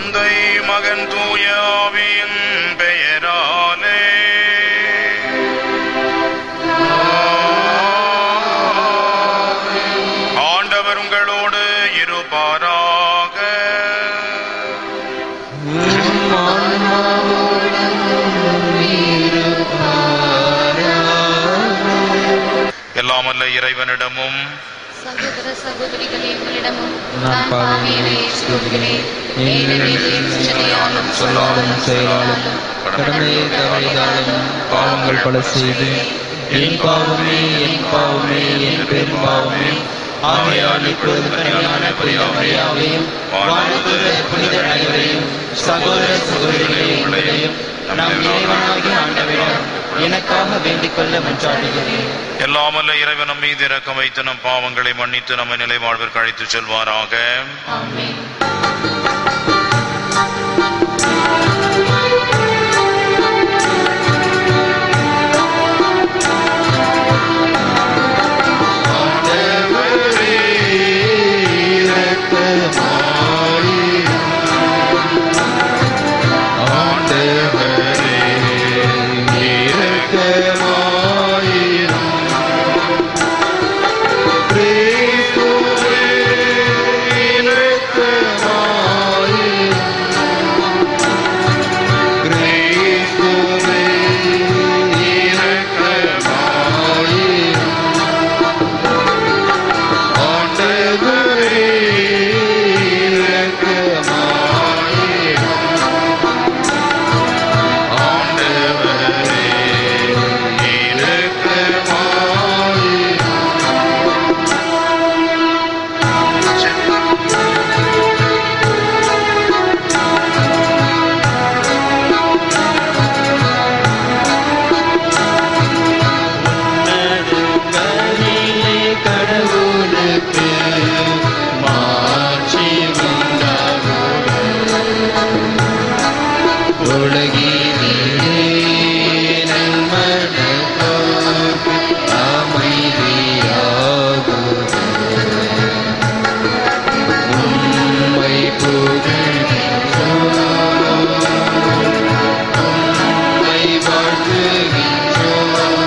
தந்தை மகன் தூய ஆவியின் பெயராலே ஆண்டவர் உங்களோடு இருப்பாராக எல்லாமல்ல இறைவனிடமும் சகோதர சகோதரிகளே உங்களிடமும் நான் நான் பாவியனை ஏற்றுக்கொள்கிறேன் ஏனெனில் என் சிந்தனையாலும் சொல்லாலும் செயலாலும் கடமையை தவறினாலும் பாவங்கள் பல செய்து என் பாவமே என் பாவமே என் பெரும் பாவமே ஆகையால் இப்பொழுது கனியான பிரியாமையாவையும் வாழ்த்துற புனித அனைவரையும் சகோதர சகோதரிகளையும் உங்களையும் நம் இறைவனாகிய ஆண்டவரிடம் எனக்காக வேண்டிக் கொள்ள மன்றாடுகிறேன் எல்லாமல்ல இறைவன் நம் மீது இறக்கம் வைத்து நம் பாவங்களை மன்னித்து நம்மை நிலை வாழ்விற்கு அழைத்துச் செல்வாராக ஆமென் கடவுளுக்கு மாட்சி உலகிலே நன்மனத்தோர்க்கு அமைதியாகுக. உம்மை புகழ்கின்றோம். உம்மை வாழ்த்துகின்றோம்.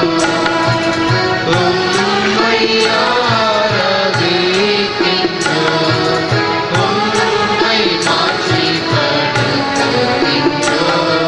உம்மை ஆராதிக்கின்றோம். உம்மை மாட்சிப்படுத்துகின்றோம்.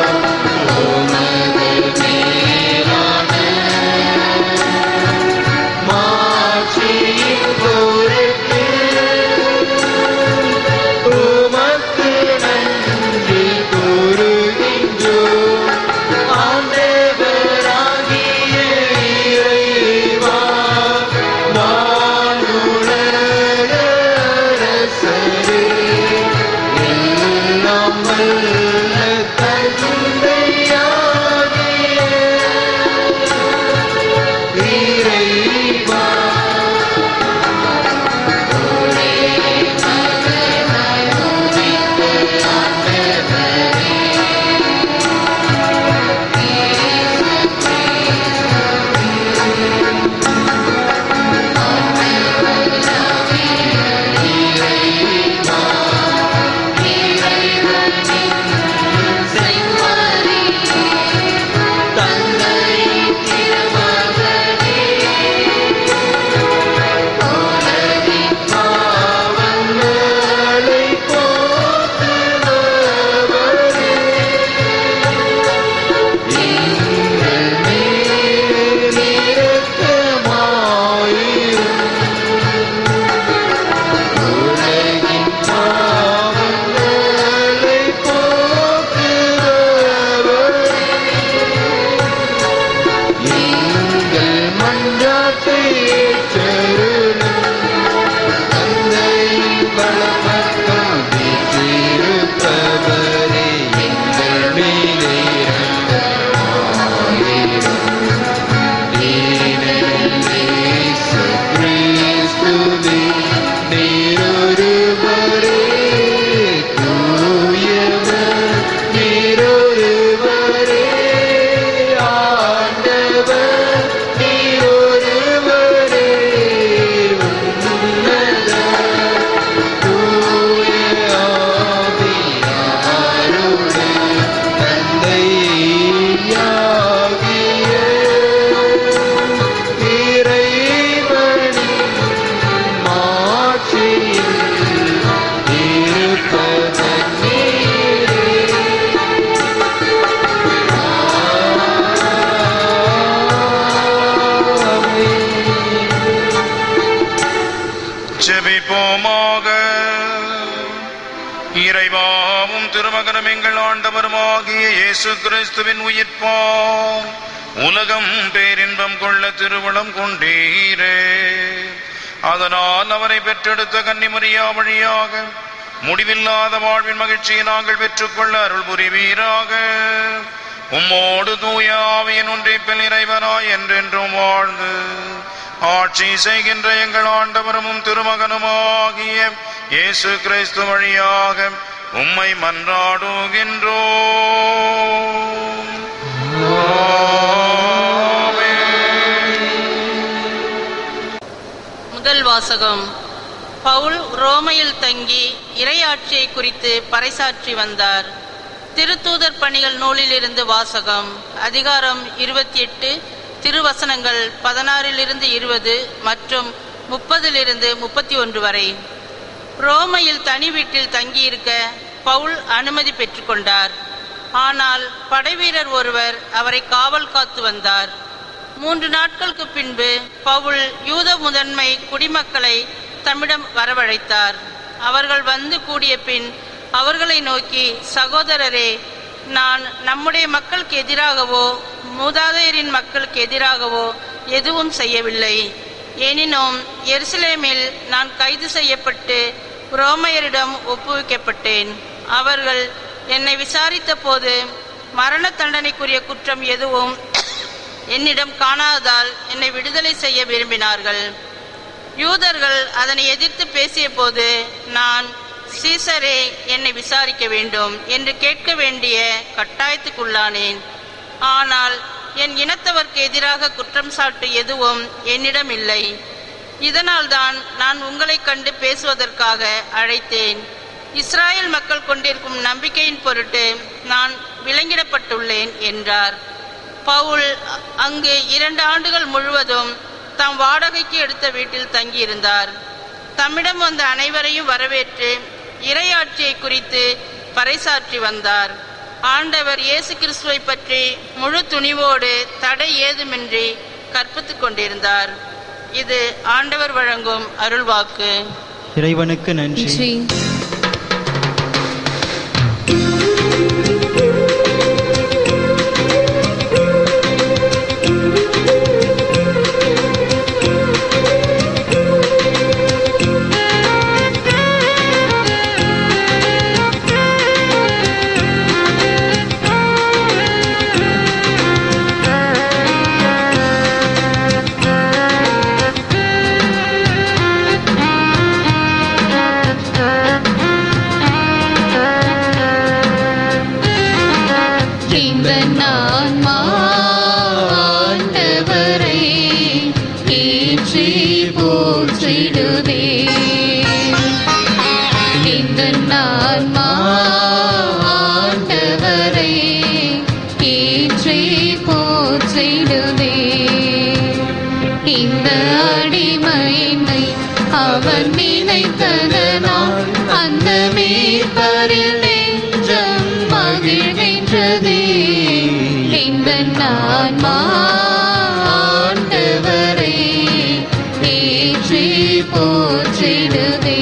நிறைவாவும் திருமகனும் எங்கள் ஆண்டவருமாகிய இயேசு கிறிஸ்துவின் உயிர்ப்பாம் உலகம் பேரின்பம் கொள்ள திருவுளம் கொண்டீரே அதனால் அவரை பெற்றெடுத்த கன்னிமரியா வழியாக முடிவில்லாத வாழ்வின் மகிழ்ச்சியை நாங்கள் பெற்றுக்கொள்ள அருள் புரிவீராக உம்மோடு தூய ஆவியின் ஒன்றிப்பில் இறைவனாய் என்றென்றும் வாழ்ந்து ஆட்சி செய்கின்ற எங்கள் ஆண்டவரும் திருமகனுமாகிய இயேசு கிறிஸ்து வழியாக உம்மை மன்றாடுகின்றோம் முதல் வாசகம் பவுல் ரோமையில் தங்கி இறையாட்சியை குறித்து பறைசாற்றி வந்தார் திருத்தூதர் பணிகள் நூலிலிருந்து வாசகம் அதிகாரம் இருபத்தி எட்டு திருவசனங்கள் பதினாறிலிருந்து இருபது மற்றும் முப்பதிலிருந்து முப்பத்தி ஒன்று வரை ரோமையில் தனி வீட்டில் தங்கியிருக்க பவுல் அனுமதி பெற்றுக்கொண்டார் ஆனால் படைவீரர் ஒருவர் அவரை காவல் காத்து வந்தார் மூன்று நாட்களுக்கு பின்பு பவுல் யூத முதன்மை குடிமக்களை தம்மிடம் வரவழைத்தார் அவர்கள் வந்து கூடிய பின் அவர்களை நோக்கி சகோதரரே நான் நம்முடைய மக்களுக்கு எதிராகவோ மூதாதையரின் மக்களுக்கு எதிராகவோ எதுவும் செய்யவில்லை எனினும் எருசலேமில் நான் கைது செய்யப்பட்டு ரோமையரிடம் ஒப்புவிக்கப்பட்டேன் அவர்கள் என்னை விசாரித்த போது மரண தண்டனைக்குரிய குற்றம் எதுவும் என்னிடம் காணாததால் என்னை விடுதலை செய்ய விரும்பினார்கள் யூதர்கள் அதனை எதிர்த்து பேசிய போது நான் சீசரே என்னை விசாரிக்க வேண்டும் என்று கேட்க வேண்டிய கட்டாயத்துக்குள்ளானேன் ஆனால் என் இனத்தவர்க்கு எதிராக குற்றம் சாட்டு எதுவும் என்னிடம் இல்லை இதனால்தான் நான் உங்களைக் கண்டு பேசுவதற்காக அழைத்தேன் இஸ்ராயேல் மக்கள் கொண்டிருக்கும் நம்பிக்கையின் பொருட்டு நான் விலங்கிடப்பட்டுள்ளேன் என்றார் பவுல் அங்கு இரண்டு ஆண்டுகள் முழுவதும் தாம் வாடகைக்கு எடுத்த வீட்டில் தங்கியிருந்தார் தம்மிடம் வந்த அனைவரையும் வரவேற்று இறையாட்சியை குறித்து பறைசாற்றி வந்தார் ஆண்டவர் இயேசு கிறிஸ்துவை பற்றி முழு துணிவோடு தடை ஏதுமின்றி கற்பித்துக் கொண்டிருந்தார் இது ஆண்டவர் வழங்கும் அருள்வாக்கு இறைவனுக்கு நன்றி நன்றி இந்த நான் ஆண்டவரை ஏற்றி போற்றிடுதே இந்த நான் ஆண்டவரை ஏற்றி போற்றிடுதே இந்த அடிமையினை அவன் நினைத்ததனால் அந்த மீட்பரில் நெஞ்சம் மகிழ்கின்றதே இந்த நான் ஆண்டவரை ஏற்றி போற்றிடுதே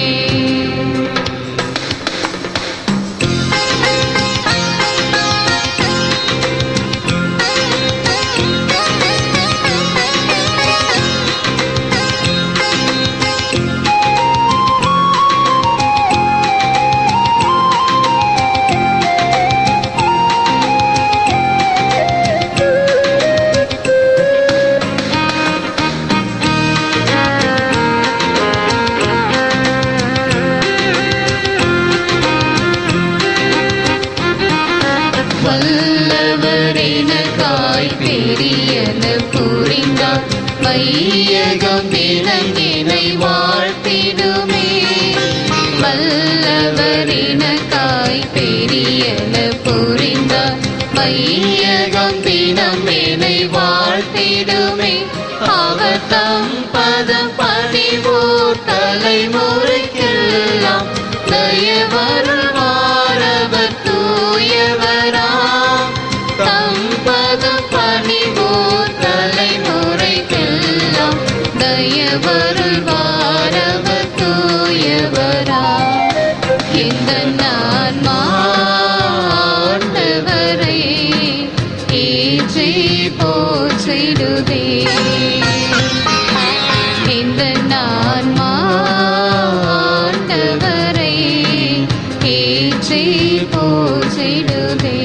வல்லவரெனக்காய் பெரியன புரிந்தார் வையகம் தினங்கினை வாழ்த்திடுமே வல்லவரெனக்காய் பெரியன புரிந்தார் வையகம் தினம் என்னை வாழ்த்திடுமே அவர் தம் பதம் பணிவோர் தலைமுறைக்கெல்லாம் தயவருவாரவர் தூயவராம் தம் பதம் பணிவோர் தலைமுறைக்கெல்லாம் தயவருவாரவர் தூயவராம் இந்த நான் மாண்டவரை ஏற்றி போற்றிடுவே இந்த நான் மாண்டவரை ஏற்றி போற்றிடுவே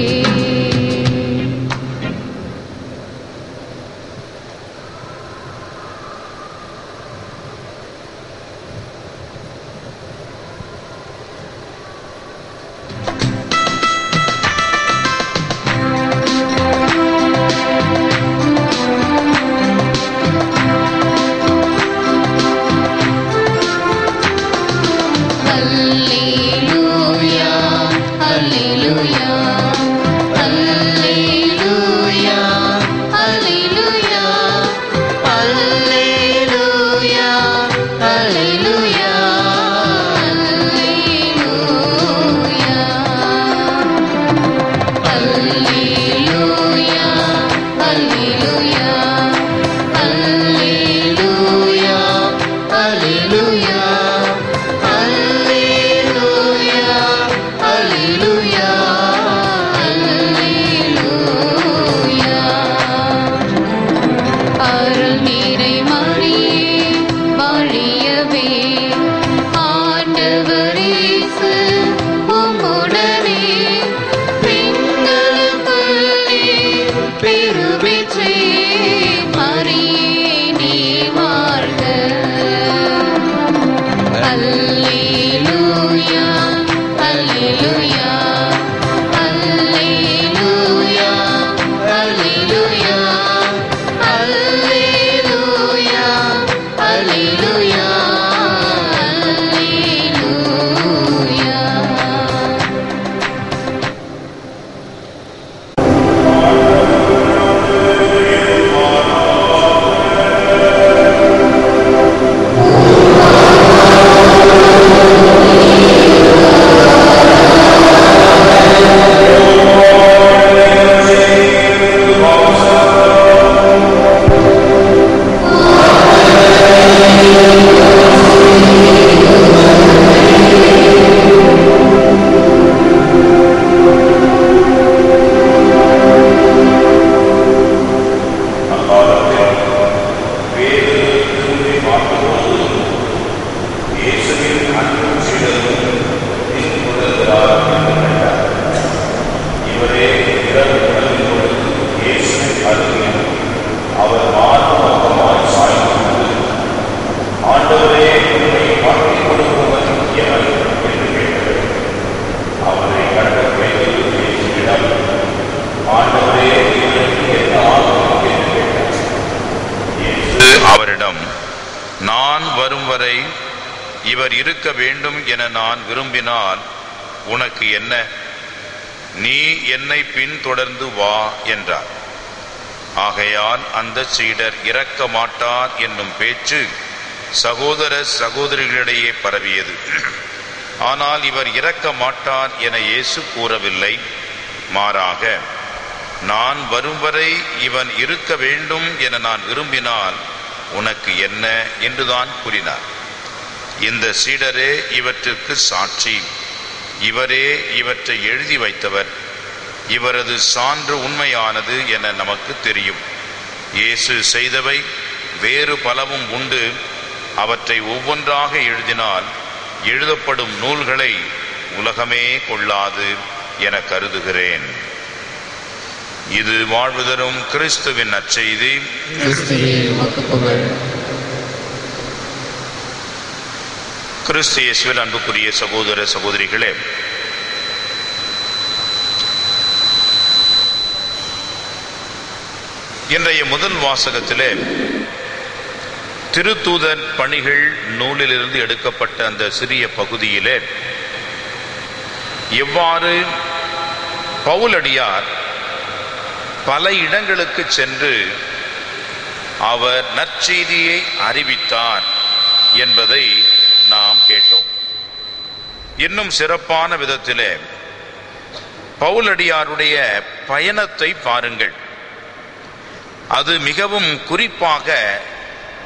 Alleluia, Alleluia, Alleluia, Alleluia, Alleluia, Alleluia, Alleluia, Alleluia, Alleluia, Alleluia, Alleluia, Alleluia, Alleluia. அருள் நீரை மணியே வாழியவே ஆண்டவரேசு உம்முடனே பெண்களுக்குள்ளே பெருவெற்றே மரியே நீ வாழ்க Alleluia, Alleluia, Alleluia, Alleluia, Alleluia, Alleluia, Alleluia. அவரிடம் நான் வரும் வரை இவர் இருக்க வேண்டும் என நான் விரும்பினால் உனக்கு என்ன நீ என்னை பின்தொடர்ந்து வா என்றார் ஆகையால் அந்த சீடர் இறக்க மாட்டார் என்னும் பேச்சு சகோதர சகோதரிகளிடையே பரவியது ஆனால் இவர் இறக்க மாட்டார் என இயேசு கூறவில்லை மாறாக நான் வரும் வரை இவன் இருக்க வேண்டும் என நான் விரும்பினால் உனக்கு என்ன என்றுதான் கூறினார் இந்த சீடரே இவற்றிற்கு சாட்சி இவரே இவற்றை எழுதி வைத்தவர் இவரது சான்று உண்மையானது என நமக்கு தெரியும் இயேசு செய்தவை வேறு பலவும் உண்டு அவற்றை ஒவ்வொன்றாக எழுதினால் எழுதப்படும் நூல்களை உலகமே கொள்ளாது என கருதுகிறேன் இது வாழ்வு தரும் கிறிஸ்துவின் நற்செய்தி கிறிஸ்துவே உமக்கு புகழ் கிறிஸ்து இயேசுவில் அன்புக்குரிய சகோதர சகோதரிகளே இன்றைய முதல் வாசகத்திலே திருத்தூதர் பணிகள் நூலிலிருந்து எடுக்கப்பட்ட அந்த சிறிய பகுதியிலே எவ்வாறு பவுலடியார் பல இடங்களுக்கு சென்று அவர் நற்செய்தியை அறிவித்தார் என்பதை நாம் கேட்டோம் இன்னும் சிறப்பான விதத்திலே பவுலடியாருடைய பயணத்தை பாருங்கள் அது மிகவும் குறிப்பாக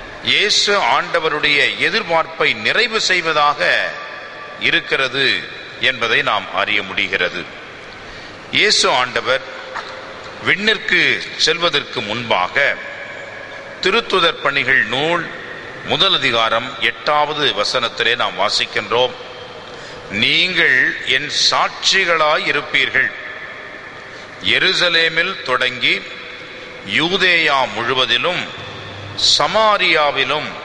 இயேசு ஆண்டவருடைய எதிர்பார்ப்பை நிறைவு செய்வதாக இருக்கிறது என்பதை நாம் அறிய முடிகிறது இயேசு ஆண்டவர் விண்ணிற்கு செல்வதற்கு முன்பாக திருத்துதர் பணிகள் நூல் முதல் அதிகாரம் எட்டாவது வசனத்திலே நாம் வாசிக்கின்றோம் நீங்கள் என் சாட்சிகளாய் இருப்பீர்கள் எருசலேமில் தொடங்கி யூதேயா முழுவதிலும் சமாரியாவிலும்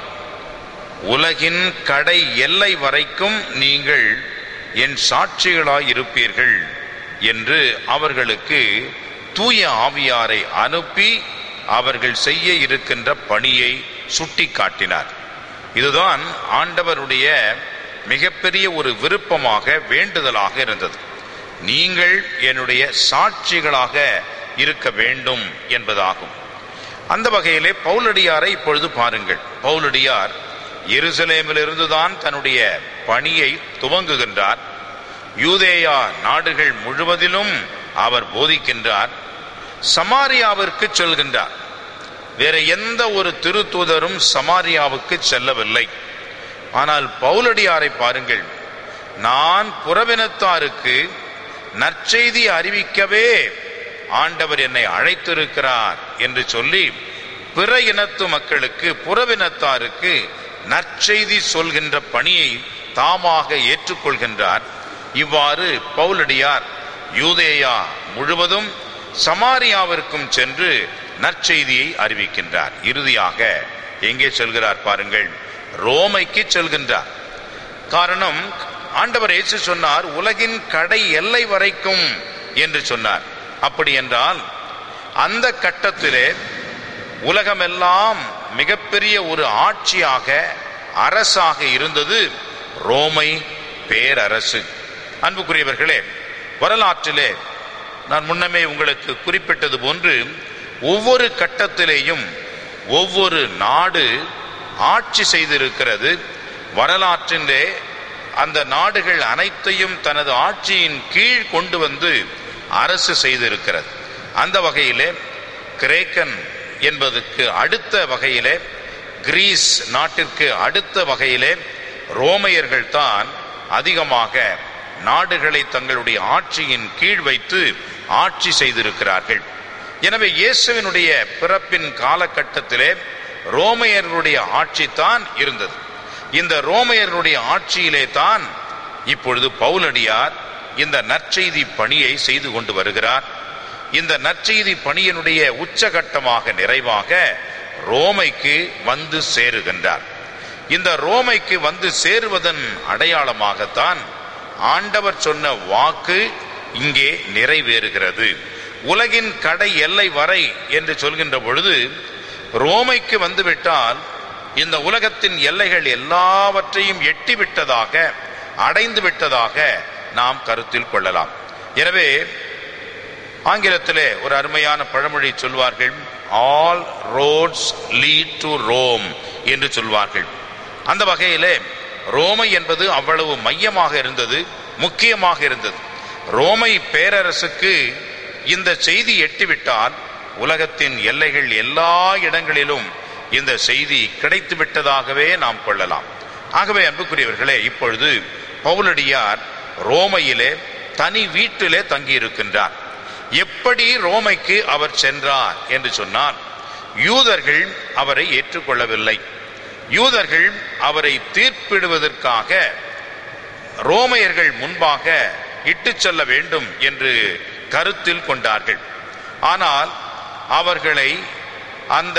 உலகின் கடை எல்லை வரைக்கும் நீங்கள் என் சாட்சிகளாய் இருப்பீர்கள் என்று அவர்களுக்கு தூய ஆவியாரை அனுப்பி அவர்கள் செய்ய இருக்கின்ற பணியை சுட்டிக்காட்டினார் இதுதான் ஆண்டவருடைய மிகப்பெரிய ஒரு விருப்பமாக வேண்டுதலாக இருந்தது நீங்கள் என்னுடைய சாட்சிகளாக இருக்க வேண்டும் என்பதாகும் அந்த வகையிலே பவுலடியாரை இப்பொழுது பாருங்கள் பவுலடியார் எருசலேமிலிருந்து தான் தன்னுடைய பணியை துவங்குகின்றார் யூதேயா நாடுகள் முழுவதிலும் அவர் போதிக்கின்றார் சமாரியாவிற்கு செல்கின்றார் வேற எந்த ஒரு திருத்தூதரும் சமாரியாவுக்கு செல்லவில்லை ஆனால் பவுலடியாரை பாருங்கள் நான் புறவினத்தாருக்கு நற்செய்தி அறிவிக்கவே ஆண்டவர் என்னை அழைத்திருக்கிறார் என்று சொல்லி பிற இனத்து மக்களுக்கு புறவினத்தாருக்கு நற்செய்தி சொல்கின்ற பணியை தாமாக ஏற்றுக்கொள்கின்றார் இவ்வாறு பவுலடியார் யூதேயா முழுவதும் சமாரியாவிற்கும் சென்று நற்செய்தியை அறிவிக்கின்றார் இறுதியாக எங்கே செல்கிறார் பாருங்கள் ரோமைக்கு செல்கின்றார் காரணம் ஆண்டவர் இயேசு சொன்னார் உலகின் கடை எல்லை வரைக்கும் என்று சொன்னார் அப்படி என்றால் அந்த கட்டத்திலே உலகமெல்லாம் மிகப்பெரிய ஒரு ஆட்சியாக அரசாக இருந்தது ரோமை பேரரசு அன்புக்குரியவர்களே வரலாற்றிலே நான் முன்னமே உங்களுக்கு குறிப்பிட்டது போன்று ஒவ்வொரு கட்டத்திலேயும் ஒவ்வொரு நாடு ஆட்சி செய்திருக்கிறது வரலாற்றிலே அந்த நாடுகள் அனைத்தையும் தனது ஆட்சியின் கீழ் கொண்டு வந்து அரசு செய்திருக்கிறது அந்த வகையிலே கிரேக்கன் என்பதற்கு அடுத்த வகையிலே கிரீஸ் நாட்டிற்கு அடுத்த வகையிலே ரோமையர்கள் தான் அதிகமாக நாடுகளை தங்களுடைய ஆட்சியின் கீழ் வைத்து ஆட்சி செய்திருக்கிறார்கள் எனவே இயேசுவினுடைய பிறப்பின் காலகட்டத்திலே ரோமையர்களுடைய ஆட்சி தான் இருந்தது இந்த ரோமையர்களுடைய ஆட்சியிலே தான் இப்பொழுது பவுலடியார் இந்த நற்செய்தி பணியை செய்து கொண்டு வருகிறார் இந்த நற்செய்தி பணியினுடைய உச்சகட்டமாக நிறைவாக ரோமைக்கு வந்து சேருகின்றார் இந்த ரோமைக்கு வந்து சேருவதன் அடையாளமாகத்தான் ஆண்டவர் சொன்ன வாக்கு இங்கே நிறைவேறுகிறது உலகின் கடை எல்லை வரை என்று சொல்கின்ற பொழுது ரோமைக்கு வந்துவிட்டால் இந்த உலகத்தின் எல்லைகள் எல்லாவற்றையும் எட்டி விட்டதாக அடைந்து விட்டதாக நாம் கருத்தில் கொள்ளலாம் எனவே ஆங்கிலத்திலே ஒரு அருமையான பழமொழி சொல்வார்கள் all roads lead to Rome என்று சொல்வார்கள் அந்த வகையிலே ரோமை என்பது அவ்வளவு மையமாக இருந்தது முக்கியமாக இருந்தது ரோமை பேரரசுக்கு இந்த செய்தி எட்டிவிட்டால் உலகத்தின் எல்லைகள் எல்லா இடங்களிலும் இந்த செய்தி கிடைத்து விட்டதாகவே நாம் கொள்ளலாம் ஆகவே அன்புக்குரியவர்களே இப்பொழுது பவுலடியார் ரோமையிலே தனி வீட்டிலே தங்கியிருக்கின்றார் எப்படி ரோமைக்கு அவர் சென்றார் என்று சொன்னால் யூதர்கள் அவரை ஏற்றுக்கொள்ளவில்லை யூதர்கள் அவரை தீர்ப்பிடுவதற்காக ரோமையர்கள் முன்பாக இட்டுச் செல்ல வேண்டும் என்று கருத்தில் கொண்டார்கள் ஆனால் அவர்களை அந்த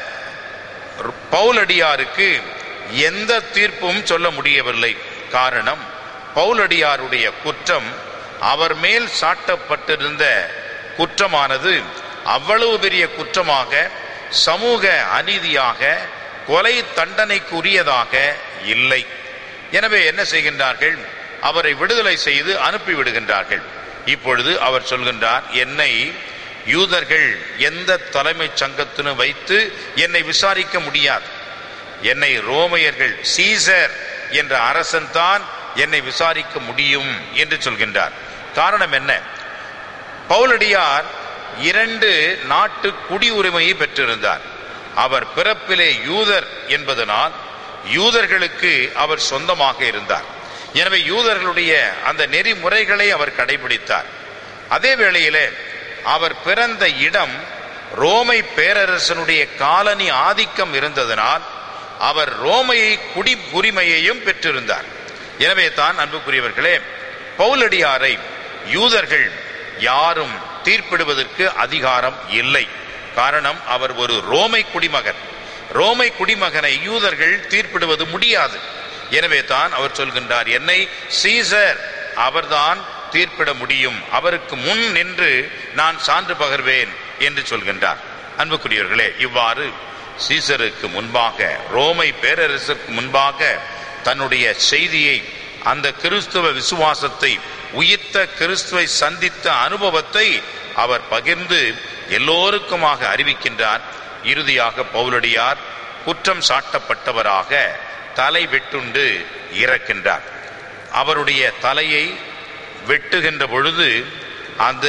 பவுலடியாருக்கு எந்த தீர்ப்பும் சொல்ல முடியவில்லை காரணம் பவுலடியாருடைய குற்றம் அவர் மேல் சாட்டப்பட்டிருந்த குற்றமானது அவ்வளவு பெரிய குற்றமாக சமூக அநீதியாக கொலை தண்டனைக்குரியதாக இல்லை எனவே என்ன செய்கின்றார்கள் அவரை விடுதலை செய்து அனுப்பி விடுகின்றார்கள் இப்பொழுது அவர் சொல்கின்றார் என்னை யூதர்கள் எந்த தலைமைச் சங்கத்தினு வைத்து என்னை விசாரிக்க முடியாது என்னை ரோமையர்கள் சீசர் என்ற அரசன் தான் என்னை விசாரிக்க முடியும் என்று சொல்கின்றார் காரணம் என்ன பவுலடியார் இரண்டு நாட்டு குடியுரிமையை பெற்றிருந்தார் அவர் பிறப்பிலே யூதர் என்பதனால் யூதர்களுக்கு அவர் சொந்தமாக இருந்தார் எனவே யூதர்களுடைய அந்த நெறிமுறைகளை அவர் கடைபிடித்தார் அதே வேளையிலே அவர் பிறந்த இடம் ரோமை பேரரசனுடைய காலனி ஆதிக்கம் இருந்ததனால் அவர் ரோமையை குடி உரிமையையும் பெற்றிருந்தார் எனவே தான் அன்புக்குரியவர்களே பவுலடியாரை யூதர்கள் யாரும் தீர்ப்பிடுவதற்கு அதிகாரம் இல்லை காரணம் அவர் ஒரு ரோமை குடிமகன் ரோமை குடிமகனை யூதர்கள் தீர்ப்பிடுவது முடியாது எனவே தான் அவர் சொல்கின்றார் என்னை சீசர் அவர்தான் தீர்ப்பிட முடியும் அவருக்கு முன் நின்று நான் சான்று பகர்வேன் என்று சொல்கின்றார் அன்புக்குரியவர்களே இவ்வாறு சீசருக்கு முன்பாக ரோமை பேரரசுக்கு முன்பாக தன்னுடைய செய்தியை அந்த கிறிஸ்துவ விசுவாசத்தை உயிர்த்த கிறிஸ்துவை சந்தித்த அனுபவத்தை அவர் பகிர்ந்து எல்லோருக்குமாக அறிவிக்கின்றார் இறுதியாக பவுலடியார் குற்றம் சாட்டப்பட்டவராக தலை வெட்டுண்டு இறக்கின்றார் அவருடைய தலையை வெட்டுகின்ற பொழுது அந்த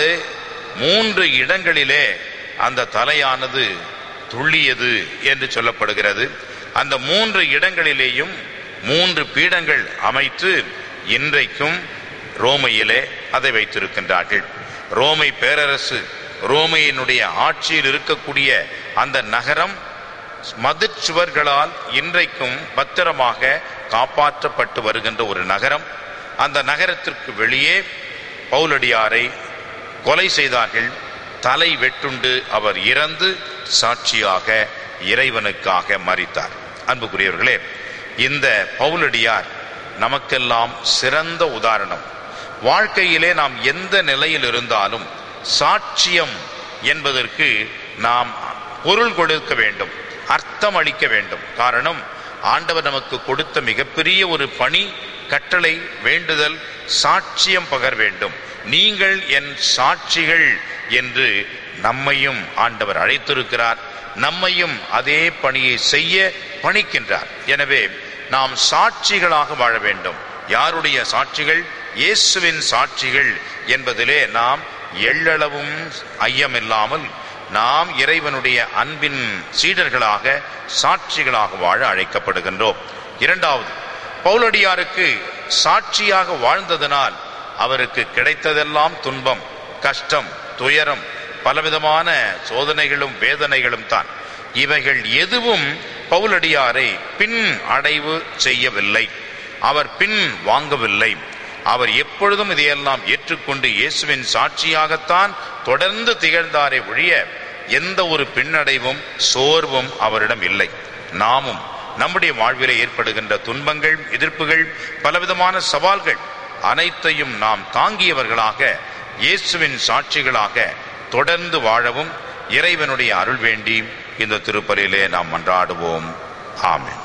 மூன்று இடங்களிலே அந்த தலையானது துள்ளியது என்று சொல்லப்படுகிறது அந்த மூன்று இடங்களிலேயும் மூன்று பீடங்கள் அமைத்து இன்றைக்கும் ரோமையிலே அதை வைத்திருக்கின்றார்கள் ரோமை பேரரசு ரோமையினுடைய ஆட்சியில் இருக்கக்கூடிய அந்த நகரம் மதிச்சுவர்களால் இன்றைக்கும் பத்திரமாக காப்பாற்றப்பட்டு வருகின்ற ஒரு நகரம் அந்த நகரத்திற்கு வெளியே பவுலடியாரை கொலை செய்தார்கள் தலை வெட்டுண்டு அவர் இறந்து சாட்சியாக இறைவனுக்காக மறித்தார் அன்புக்குரியவர்களே இந்த பவுலடியார் நமக்கெல்லாம் சிறந்த உதாரணம் வாழ்க்கையிலே நாம் எந்த நிலையில் இருந்தாலும் சாட்சியம் என்பதற்கு நாம் பொருள் கொடுக்க வேண்டும் அர்த்தம் அளிக்க வேண்டும் காரணம் ஆண்டவர் நமக்கு கொடுத்த மிகப்பெரிய ஒரு பணி கட்டளை வேண்டுதல் சாட்சியம் பகர் வேண்டும் நீங்கள் என் சாட்சிகள் என்று நம்மையும் ஆண்டவர் அழைத்திருக்கிறார் நம்மையும் அதே பணியை செய்ய பணிக்கின்றார் எனவே நாம் சாட்சிகளாக வாழ வேண்டும் யாருடைய சாட்சிகள் இயேசுவின் சாட்சிகள் என்பதிலே நாம் எள்ளளவும் ஐயமில்லாமல் நாம் இறைவனுடைய அன்பின் சீடர்களாக சாட்சிகளாக வாழ அழைக்கப்படுகின்றோம் இரண்டாவது பவுலடியாருக்கு சாட்சியாக வாழ்ந்ததனால் அவருக்கு கிடைத்ததெல்லாம் துன்பம் கஷ்டம் துயரம் பலவிதமான சோதனைகளும் வேதனைகளும் தான் இவைகள் எதுவும் பவுலடியாரை பின் அடைவு செய்யவில்லை அவர் பின் வாங்கவில்லை அவர் எப்பொழுதும் இதையெல்லாம் ஏற்றுக்கொண்டு இயேசுவின் சாட்சியாகத்தான் தொடர்ந்து திகழ்ந்தாரே ஒழிய எந்த ஒரு பின்னடைவும் சோர்வும் அவரிடம் இல்லை நாமும் நம்முடைய வாழ்விலே ஏற்படுகின்ற துன்பங்கள் எதிர்ப்புகள் பலவிதமான சவால்கள் அனைத்தையும் நாம் தாங்கியவர்களாக இயேசுவின் சாட்சிகளாக தொடர்ந்து வாழவும் இறைவனுடைய அருள் வேண்டி இந்த திருப்பலியிலே நாம் மன்றாடுவோம் ஆமென்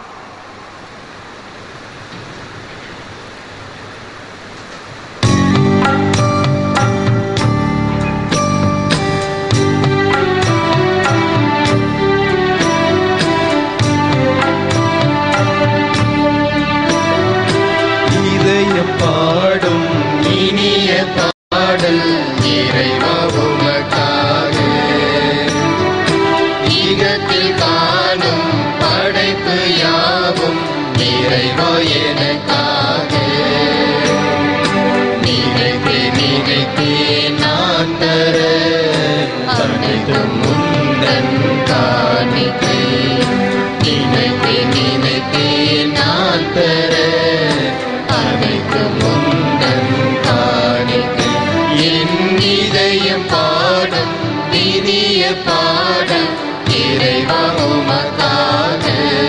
இதய பாடும் இனிய பாடல் இறைவா உமக்காக ஈகத்தில் காணும் படைப்பு யாவும் இறைவா எனக்காக நினைத்து நினைத்து நான் தர அனைத்தும் முந்தன் காணிக்கை நினைத்து நினைத்து நான் தர அனைத்து முந்தன் காணிக்கை என் இதயம் பாடும் இனிய பாடல் இறைவா உமக்காக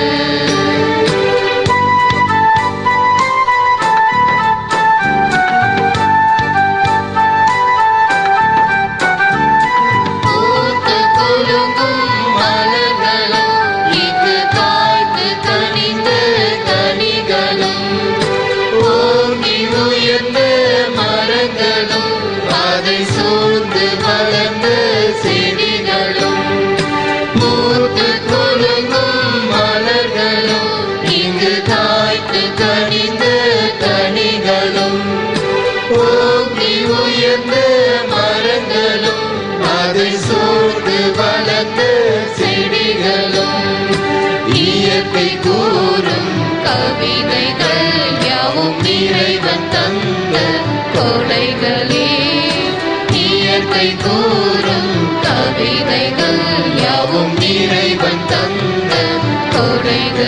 பூத்து குலுங்கும் மலர்களும் இங்கு காய்த்து கனிந்த கனிகளும் ஓங்கி உயர்ந்த மரங்களும் அதை சூழ்ந்து வளர்ந்த செடிகளும் பூத்து குலுங்கும் மலர்களும் இங்கு காய்த்து கனிந்த கனிகளும் ஓங்கி உயர்ந்த மரங்களும் அதை சூழ்ந்து வளர்ந்த செடிகளும் இயற்கை கூறும் கவிதைகள் யாவும் நிற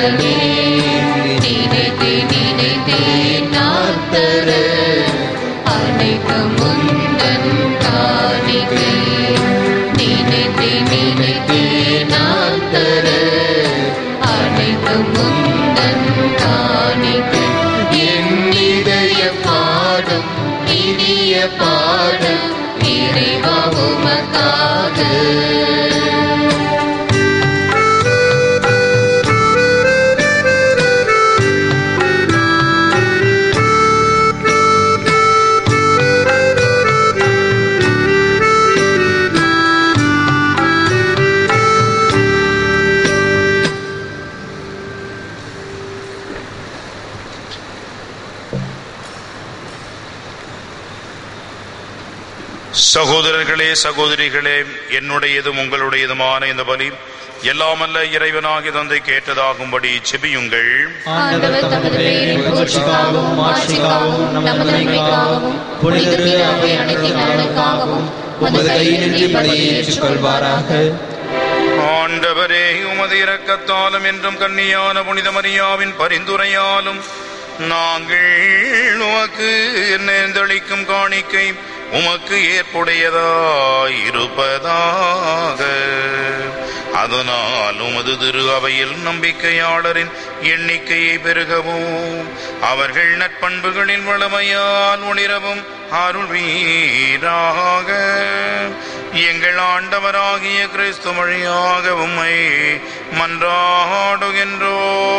நாதனே நினைத்தே நினைத்தே நான் தர அனைத்தும் முந்தன் காணிக்கை நினைத்தே நினைத்தே நான் தர அனைத்தும் முந்தன் காணிக்கை என் இதய பாடும் இனிய பாடல் இறைவா உமக்காக சகோதரர்களே சகோதரிகளே என்னுடையதும் உங்களுடையதுமான இந்த பலி எல்லாமல்ல இறைவனாகி தந்தை கேட்டதாகும்படி செபியுங்கள் ஆண்டவர் தமது பெயரின் புகழ்ச்சிக்காகவும் மாட்சிக்காகவும் நமது நன்மைக்காகவும் புனிதரு அவை அனைத்தின் நலனுக்காகவும் உமது கையினின்றி பலியை ஏற்றுக்கொள்வாராக ஆண்டவரே உமது இரக்கத்தாலும் என்றும் கன்னியான புனித மரியாவின் பரிந்துரையாலும் நாங்கள் உமக்கு நேர்ந்தளிக்கும் காணிக்கை உமக்கு ஏற்புடையதாய் இருப்பதாக அதனால் உமது திரு அவையில் நம்பிக்கையாளரின் எண்ணிக்கையை பெருகவும் அவர்கள் நற்பண்புகளின் வளமையால் ஒளிரவும் அருள் வீராக எங்கள் ஆண்டவராகிய கிறிஸ்து வழியாக உம்மை மன்றாடுகின்றோ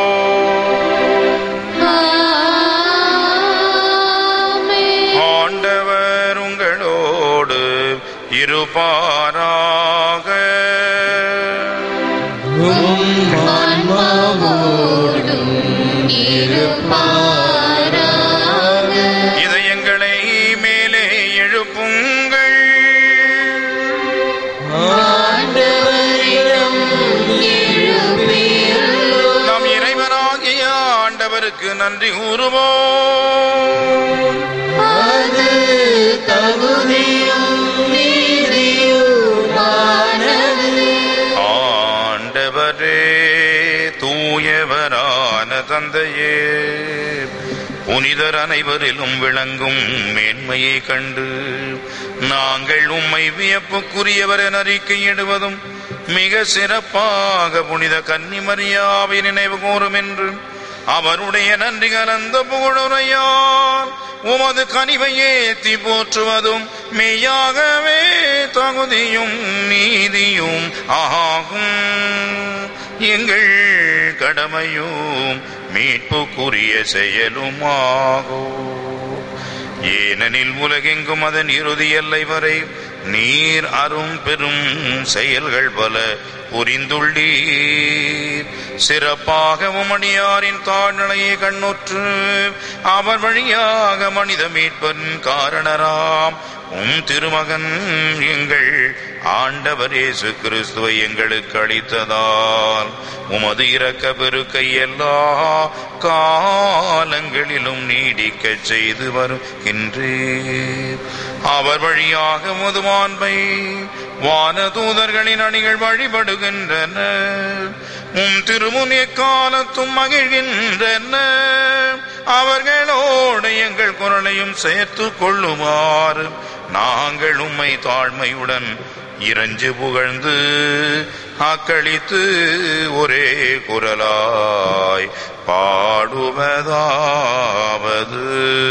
ஆமென். ஆண்டவர் உங்களோடு இருப்பாராக உம் ஆன்மாவோடும் இருப்பாராக. இதயங்களை மேலே எழுப்புங்கள் ஆண்டவரிடம் எழுப்பியுள்ளோம். நம் இறைவனாகிய ஆண்டவருக்கு நன்றி கூறுவோம் அது தகுதியும் நீதியுமானது. ஆண்டவரே தூயவரான தந்தையே புனிதர் அனைவரிலும் விளங்கும் மேன்மையை கண்டு நாங்கள் உம்மை வியப்புக்குரியவர் என அறிக்கையிடுவதும் மிக சிறப்பாக புனித கன்னிமரியாவை நினைவு கூறும் என்று அவருடைய நன்றி கலந்த புகழுரையார் உமது கனிவை ஏத்தி போற்றுவதும் மெய்யாகவே தகுதியும் நீதியும் ஆகும் எங்கள் கடமையும் மீட்புக்குரிய செயலுமாகும் ஏனெனில் உலகெங்கும் அதன் இறுதி எல்லை வரை நீர் அரும் பெரும் செயல்கள் பல புரிந்துள்ளீர் சிறப்பாக உமணியாரின் தாழ்நிலையை கண்ணுற்று அவர் வழியாக மனித மீட்பன் காரணராம் உம் திருமகன் எங்கள் ஆண்டவர் இயேசு கிறிஸ்துவை எங்களுக்கு அளித்ததால் உமது இரக்க பெருக்கை எல்லா காலங்களிலும் நீடிக்கச் செய்து வருகின்றீர் அவர் வழியாக முதுமாண்பை வானதூதர்களின் அணிகள் வழிபடுகின்றன உம் திருமுன் எக்காலத்தும் மகிழ்கின்றன அவர்களோடு எங்கள் குரலையும் சேர்த்து கொள்ளுமாறு நாங்கள் உம்மை தாழ்மையுடன் இறைஞ்சு புகழ்ந்து அக்களித்து ஒரே குரலாய் பாடுவதாவது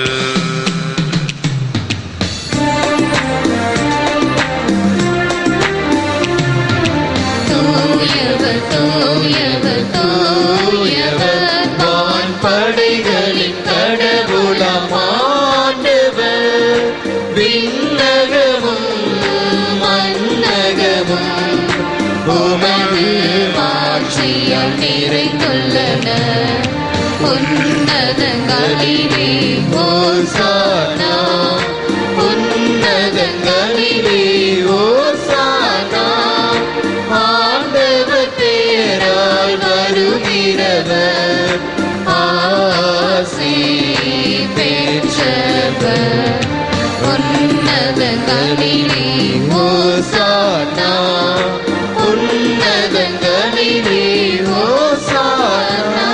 தூயவர் தூயவர் தூயவர் வான் படைகளின் கடவுளம் ஆண்டவர் விண்ணகமும் மன்னகமும் உமது மாட்சியால் நிறைந்துள்ளன உன்னதங்களிலே ஓசானா உன்னதங்களிலே ஓசானா ஆண்டவர் பேரால் வருகிறவர் ஆசி பெற்றவர் உன்னதங்களிலே ஓசானா உன்னதங்களிலே ஓசானா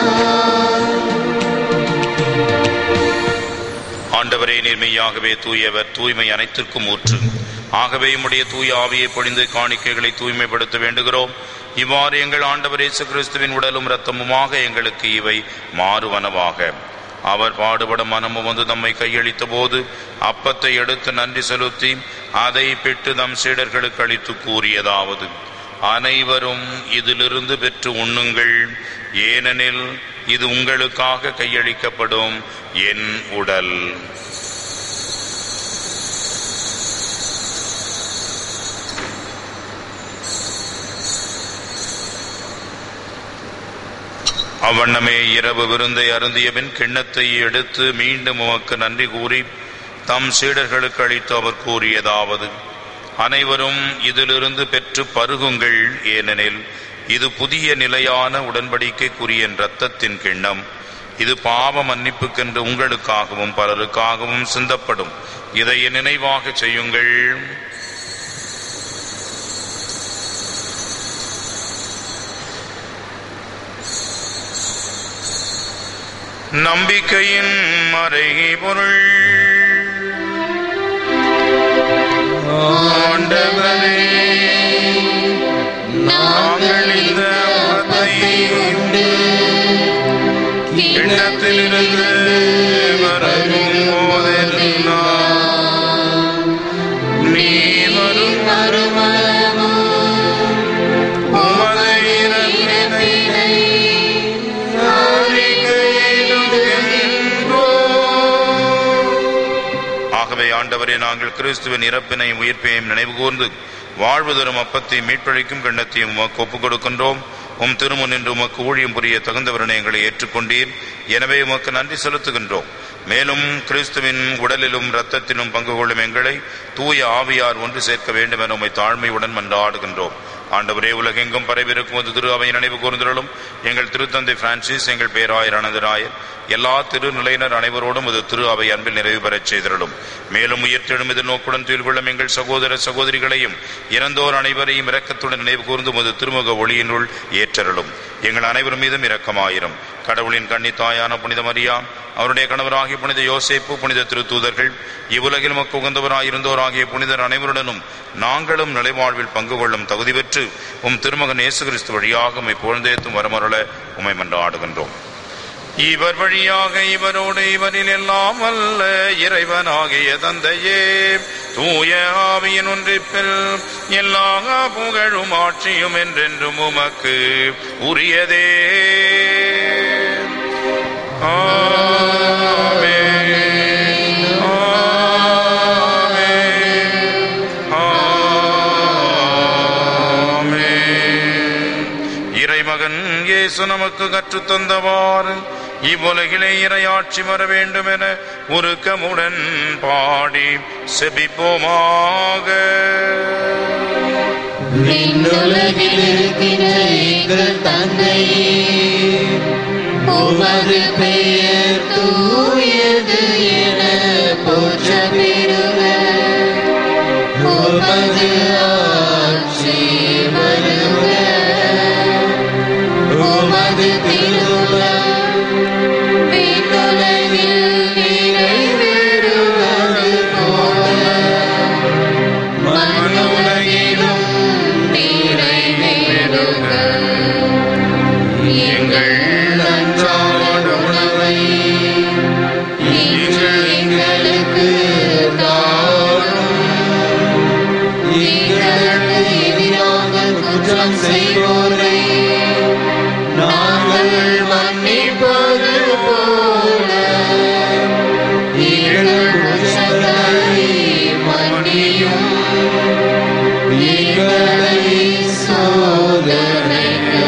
மெய்யாகவே தூயவர் தூய்மை அனைத்திற்கும் ஊற்று ஆகவே உம்முடைய தூய ஆவியை பொழிந்து காணிக்கைகளை தூய்மைப்படுத்த வேண்டுகிறோம் இவ்வாறு எங்கள் ஆண்டவர் இயேசு கிறிஸ்துவின் உடலும் இரத்தமுமாக எங்களுக்கு இவை மாறுவனவாக அவர் பாடுபட மனமும் வந்து நம்மை கையளித்த போது அப்பத்தை எடுத்து நன்றி செலுத்தி அதை பெற்று தம் சீடர்களுக்கு அளித்து கூறியதாவது அனைவரும் இதிலிருந்து பெற்று உண்ணுங்கள் ஏனெனில் இது உங்களுக்காக கையளிக்கப்படும் என் உடல் அவ்வண்ணமே இரவு விருந்தை அருந்தியபின் கிண்ணத்தை எடுத்து மீண்டும் உமக்கு நன்றி கூறி தம் சீடர்களுக்கு அளித்து அவர் கூறியதாவது அனைவரும் இதிலிருந்து பெற்று பருகுங்கள் ஏனெனில் இது புதிய நிலையான உடன்படிக்கைக்குரிய என் இரத்தத்தின் கிண்ணம் இது பாவ மன்னிப்புக்கென்று உங்களுக்காகவும் பலருக்காகவும் சிந்தப்படும் இதை என் நினைவாக செய்யுங்கள் நம்பிக்கையின் மறைபொருள் ஆண்டவரே நாங்கள் இந்த அப்பத்தை உண்டு கிண்ணத்திலிருந்து வரவும் போதெல்லாம் நீ வரும் உமது இறப்பினை ஆகவே ஆண்டவரே நாங்கள் கிறிஸ்துவின் இறப்பினையும் உயிர்ப்பையும் நினைவு கூர்ந்து வாழ்வு தரும் அப்பத்தையும் மீட்பளிக்கும் கண்ணத்தையும் உமக்கு ஒப்புக் கொடுக்கின்றோம் உம் திருமுன் என்று உமக்கு ஊழியம் புரிய தகுந்தவரனை எங்களை ஏற்றுக்கொண்டீர் எனவே உமக்கு நன்றி செலுத்துகின்றோம் மேலும் கிறிஸ்துவின் உடலிலும் இரத்தத்திலும் பங்கு கொள்ளும் எங்களை தூய ஆவியார் ஒன்று சேர்க்க வேண்டும் என உம்மை தாழ்மையுடன் மன்றாடுகின்றோம் ஆண்டவரே உலகெங்கும் பரவிருக்கும் ஒரு திரு அவை நினைவு கூர்ந்தருளும் எங்கள் திருத்தந்தை பிரான்சிஸ் எங்கள் பேராயர் அனந்தராயர் எல்லா திருநிலையினர் அனைவரோடும் இது திரு அவை அன்பில் நிறைவு பெறச் செய்திருளும் மேலும் உயிர்த்தெழும் இது நோக்குடன் துயில் கொள்ளும் எங்கள் சகோதர சகோதரிகளையும் இறந்தோர் அனைவரையும் இரக்கத்துடன் நினைவு கூர்ந்து முது திருமுக ஒளியினுள் ஏற்றருளும் எங்கள் அனைவர் மீதும் இரக்கமாயிரும் கடவுளின் கன்னி தாயான புனித மரியா அவருடைய கணவராகிய புனித யோசேப்பு புனித திருத்தூதர்கள் இவ்வுலகில் மக்கு உகந்தவராயிருந்தோராகிய புனிதர் அனைவருடனும் நாங்களும் நிலைவாழ்வில் பங்கு கொள்ளும் தகுதி பெற்று உம் திருமகன் இயேசு கிறிஸ்து வழியாக உம்மை புகழ்ந்தேத்தும் வரமருள உம்மை மன்றாடுகின்றோம் இவர் வழியாக இவரோடு இவரில் எல்லாம் அல்ல இறைவனாகிய தந்தையே தூய ஆவியின் ஒன்றிப்பில் எல்லா புகழும் ஆட்சியும் என்றென்றும் உமக்கு உரியதே ஆமென். ஆமென். ஆமென். இறைமகன் இயேசு நமக்கு கற்றுத் தந்தவாறு இவ்வுலகிலே இறையாட்சி வர வேண்டும் என உருக்கமுடன் பாடி செபிப்போமாக விண்ணுலகில் இருக்கின்ற எங்கள் தந்தையே உமது பெயர் தூயது என போற்ற பெறுக உமது ஆட்சி வருக உமது திருவுளம் விண்ணுலகில் நிறைவேறுவது போல மண்ணுலகிலும் நிறைவேறுக எங்கள் அன்றாட உணவை இன்று எங்களுக்கு தாரும் எங்களுக்கு எதிராக குற்றம் செய்வோரை நாங்கள் மன்னிப்பது போல எங்கள் குற்றங்களை மன்னியும் எங்களை சோதனைக்கு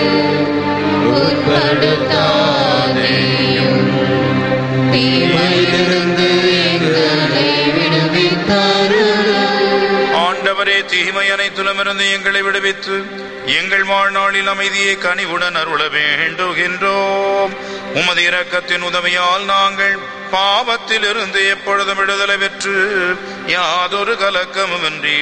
உட்படுத்தாதேயும் தீமையிலிருந்து எங்களை விடுவித்தாருளும் ஆண்டவரே தீமை அனைத்திலுமிருந்து எங்களை விடுவித்து எங்கள் வாழ்நாளில் அமைதியை கனிவுடன் அருள வேண்டுகின்றோம் உமது இரக்கத்தின் உதவியால் நாங்கள் பாவத்தில் இருந்து எப்பொழுதும் விடுதலை பெற்று யாதொரு கலக்கமுமின்றி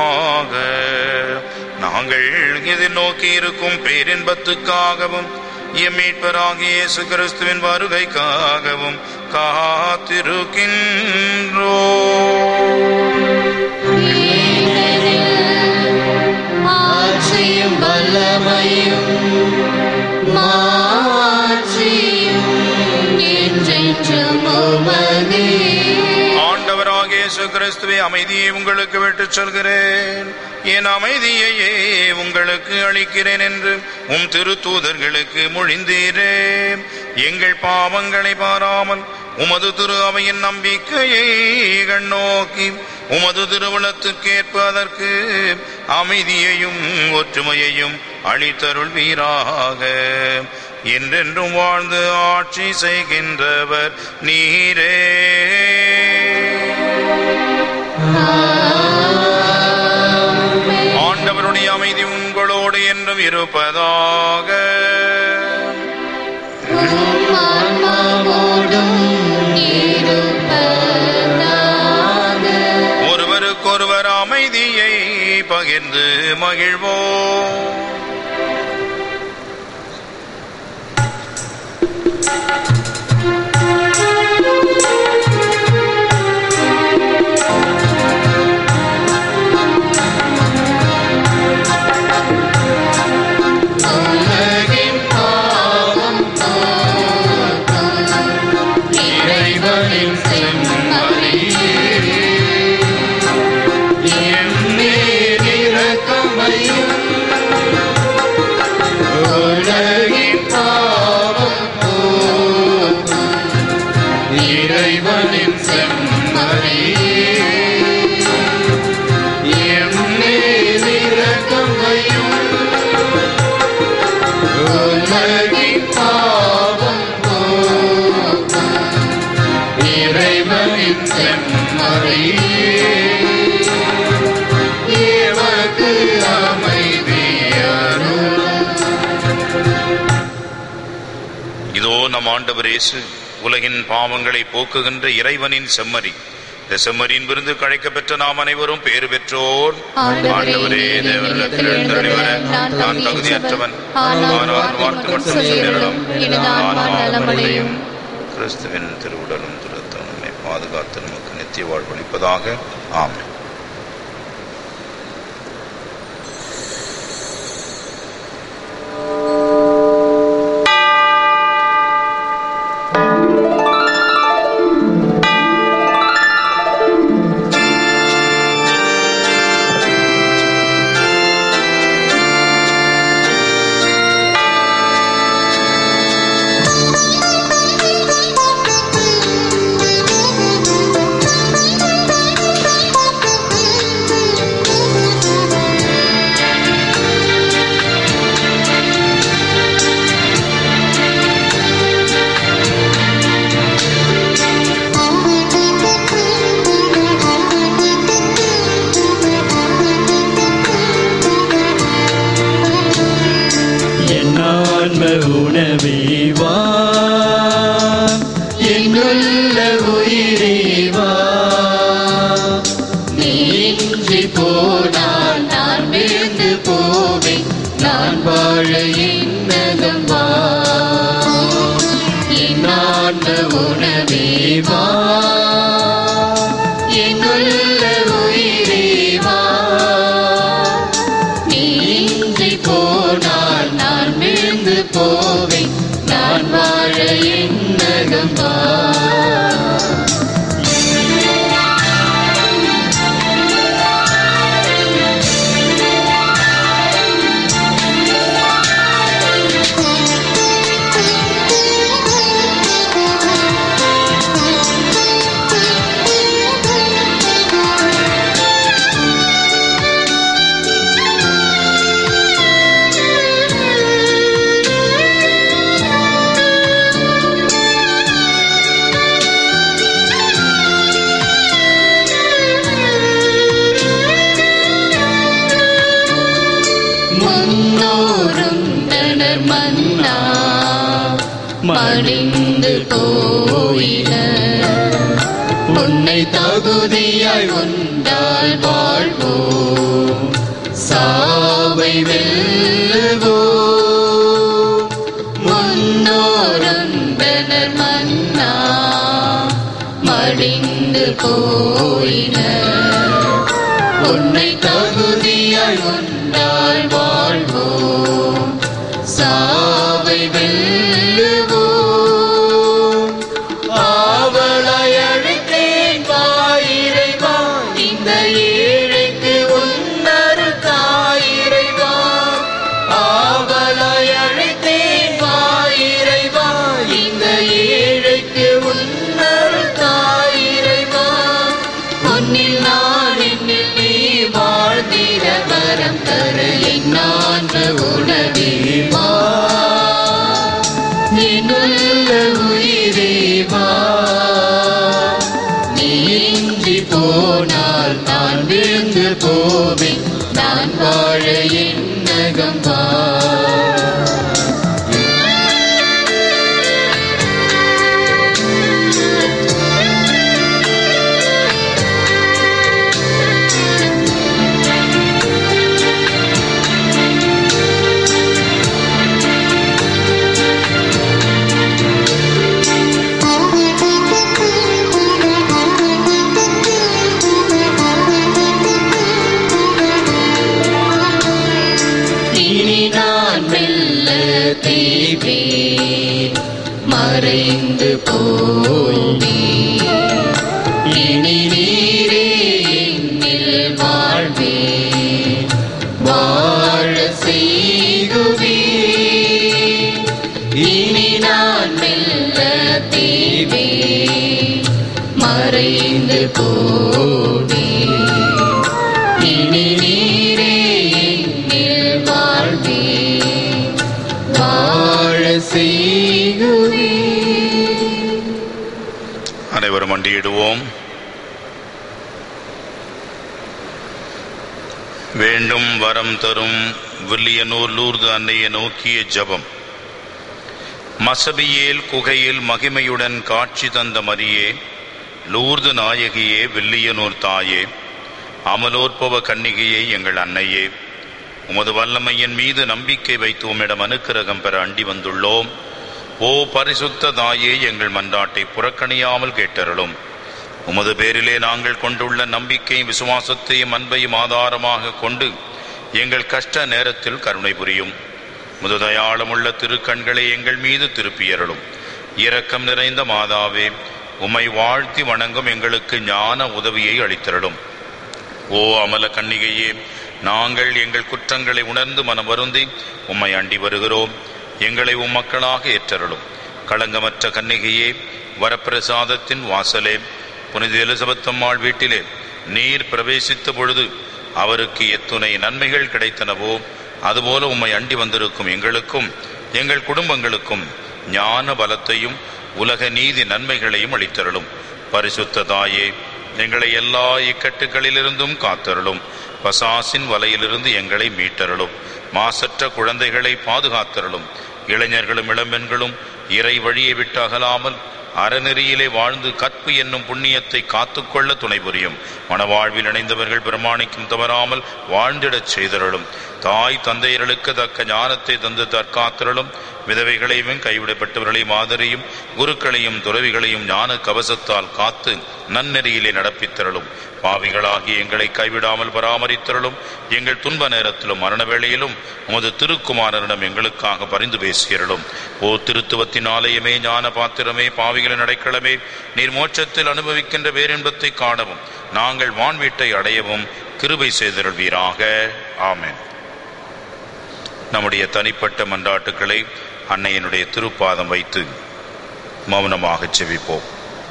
நலமாயிருப்போமாக நாங்கள் எதிர்நோக்கி இருக்கும் பேரின்பத்துக்காகவும் எம் மீட்பராகிய இயேசு கிறிஸ்துவின் வருகைக்காகவும் காத்திருக்கின்றோ ஆட்சியும் வல்லமையும் மாட்சியும் என்றென்றும் உமதே ஆண்டவராகிய இயேசு கிறிஸ்துவே அமைதியை உங்களுக்கு விட்டுச் சொல்கிறேன் என் அமைதியையே உங்களுக்கு அளிக்கிறேன் என்று உம் திருத்தூதர்களுக்கு மொழிந்தீரே எங்கள் பாவங்களை பாராமல் உமது திரு அவையின் நம்பிக்கையை கண்ணோக்கி உமது திருவுளத்துக்கேற்ப அதற்கு அமைதியையும் ஒற்றுமையையும் அளித்தருள்வீராக என்றென்றும் வாழ்ந்து ஆட்சி செய்கின்றவர் நீரே ஆண்டவருடைய அமைதி உங்களோடு என்றும் இருப்பதாக உம் ஆன்மாவோடும் இருப்பதாக ஒருவருக்கொருவர் அமைதியை பகிர்ந்து மகிழ்வோம் உலகின் பாவம் போக்கும் இறைவனின் செம்மறியே எம்மேல் இரக்கமையும் உலகின் பாவம் போக்கும் இறைவனின் செம்மறியே எம்மேல் இரக்கமையும் உலகின் பாவம் போக்கும் இறைவனின் செம்மறியே எமக்கு அமைதி அருளும் இதோ நம் ஆண்டவர் இயேசு உலகின் பாவங்களை போக்குகின்ற இறைவனின் செம்மறி இந்த செம்மறியின் விருந்து கழைக்க பெற்ற நாம் அனைவரும் பேறு பெற்றோர் ஆண்டவரே தேவனிடத்தில் எழுந்தருளிவர நான் தகுதியற்றவன் ஆனால் வார்த்தை மட்டும் சொல்லிடலாம் எனது ஆன்மா நலமடையும் கிறிஸ்துவின் திருவுடலும் திருத்தம் நம்மை பாதுகாத்து நமக்கு நித்திய வாழ்வளிப்பதாக ஆமென் என் ஆன்ம உணவே வா என்னுள்ள உயிரே வா நீன்றி போனால் நான் விழுந்து போவேன் நான் வாழ என்னதும் வா என் ஆன்ம உணவே வா என்னுள்ள உயிரே வா நீன்றி போனால் நான் விழுந்து போவேன் நான் வாழ என்னதும் வா முன்னோரும் தனர் மன்னா மடிந்து போயின உன்னை தகுதியாய் உண்டால் வாழ்வோம் சாவை வெல்லுவோம் முன் மோருந்தனர் மன்னா மடிந்து போயினர் உன்னை தகுதியாய் உண்டாய் வாழ்வோம் சாவை வெல்லுவோம் ஆவலாய் அழைத்தேன் வாயிறைவா இந்த ஏழைக்கு உன்னரு தாயிறைவா ஆவலாய் அழைத்தேன் வாயிறைவா இந்த ஏழைக்கு உன்னரு தாயிறைவா உன்னில் நான் என்னில் நீ வாழ்ந்திட வரம் தர என்னான்ற உணவேவா என்னுள்ள உயிரேவா நீ இன்றி போனால் நான் விழுந்து போவேன் நான் வாழ என்னகம் வா இனி நான் மெல்ல தேய்வேன் மறைந்து போய்வேன் இனி நீரே என்னில் வாழ்வேன் வாழ செய்குவே இனி நான் மெல்ல தேய்வேன் மறைந்து போவேன் இனி நீரே என்னில் வாழ்வேன் வாழ செய்குவே அனைவரும் மண்டியிடுவோம் வேண்டும் வரம் தரும் வில்லியனூர் லூர்து அன்னையை நோக்கிய ஜெபம் மசபியேல் குகையில் மகிமையுடன் காட்சி தந்த மரியே லூர்து நாயகியே வில்லியனூர் தாயே அமலோற்பவ கன்னிகையே எங்கள் அன்னையே உமது வல்லமையின் மீது நம்பிக்கை வைத்து உம்மிடம் அனுக்கிரகம் பெற அண்டி வந்துள்ளோம் ஓ பரிசுத்த தாயே எங்கள் மன்றாட்டை புறக்கணியாமல் கேட்டருளும் உமது பேரிலே நாங்கள் கொண்டுள்ள நம்பிக்கை விசுவாசத்தையும் அன்பையும் ஆதாரமாக கொண்டு எங்கள் கஷ்ட நேரத்தில் கருணை புரியும் முது தயாளமுள்ள திருக்கண்களை எங்கள் மீது திருப்பியருளும் இரக்கம் நிறைந்த மாதாவே உம்மை வாழ்த்தி வணங்கும் எங்களுக்கு ஞான உதவியை அளித்தருளும் ஓ அமல கன்னிகையே நாங்கள் எங்கள் குற்றங்களை உணர்ந்து மனம் வருந்தி உம்மை அண்டி வருகிறோம் எங்களை உம் மக்களாக ஏற்றருளும் களங்கமற்ற கன்னிகையே வரப்பிரசாதத்தின் வாசலே புனித எலிசபெத் அம்மாள் வீட்டிலே நீர் பிரவேசித்த பொழுது அவருக்கு எத்துணை நன்மைகள் கிடைத்தனவோ அதுபோல உம்மை அண்டி வந்திருக்கும் எங்களுக்கும் எங்கள் குடும்பங்களுக்கும் ஞான பலத்தையும் உலக நீதி நன்மைகளையும் அளித்தருளும் பரிசுத்த தாயே எங்களை எல்லா இக்கட்டுகளிலிருந்தும் காத்தருளும் பசாசின் வலையிலிருந்து எங்களை மீட்டருளும் மாசற்ற குழந்தைகளை பாதுகாத்தருளும் இளைஞர்களும் இளம்பெண்களும் இறை வழியை விட்டு அகலாமல் அறநெறியிலே வாழ்ந்து கற்பு என்னும் புண்ணியத்தை காத்துக்கொள்ள துணை புரியும் மனவாழ்வில் இணைந்தவர்கள் பிரமாணிக்கும் தவறாமல் வாழ்ந்திடச் செய்தருளும் தாய் தந்தையர்களுக்கு தக்க ஞானத்தை தந்து தற்காத்தருளும் விதவைகளையும் கைவிடப்பட்டவர்களையும் ஆதரியும் குருக்களையும் துறவிகளையும் ஞான கவசத்தால் காத்து நன்னெறியிலே நடப்பித்தருளும் பாவிகளாகி எங்களை கைவிடாமல் பராமரித்தருளும் எங்கள் துன்ப நேரத்திலும் மரண வேளையிலும் உமது திருக்குமாரனிடம் எங்களுக்காக பரிந்து பேசியருளும் ஓ திருத்துவத்தின் ஆலயமே ஞான பாத்திரமே பாவிகளின் அடைக்கலமே நீர் மோட்சத்தில் அனுபவிக்கின்ற பேரின்பத்தை காணவும் நாங்கள் வான்வீட்டை அடையவும் கிருபை செய்தருள்வீராக ஆமென் நம்முடைய தனிப்பட்ட மன்றாட்டுக்களை அன்னையினுடைய திருப்பாதம் வைத்து மௌனமாகச் செவிப்போம்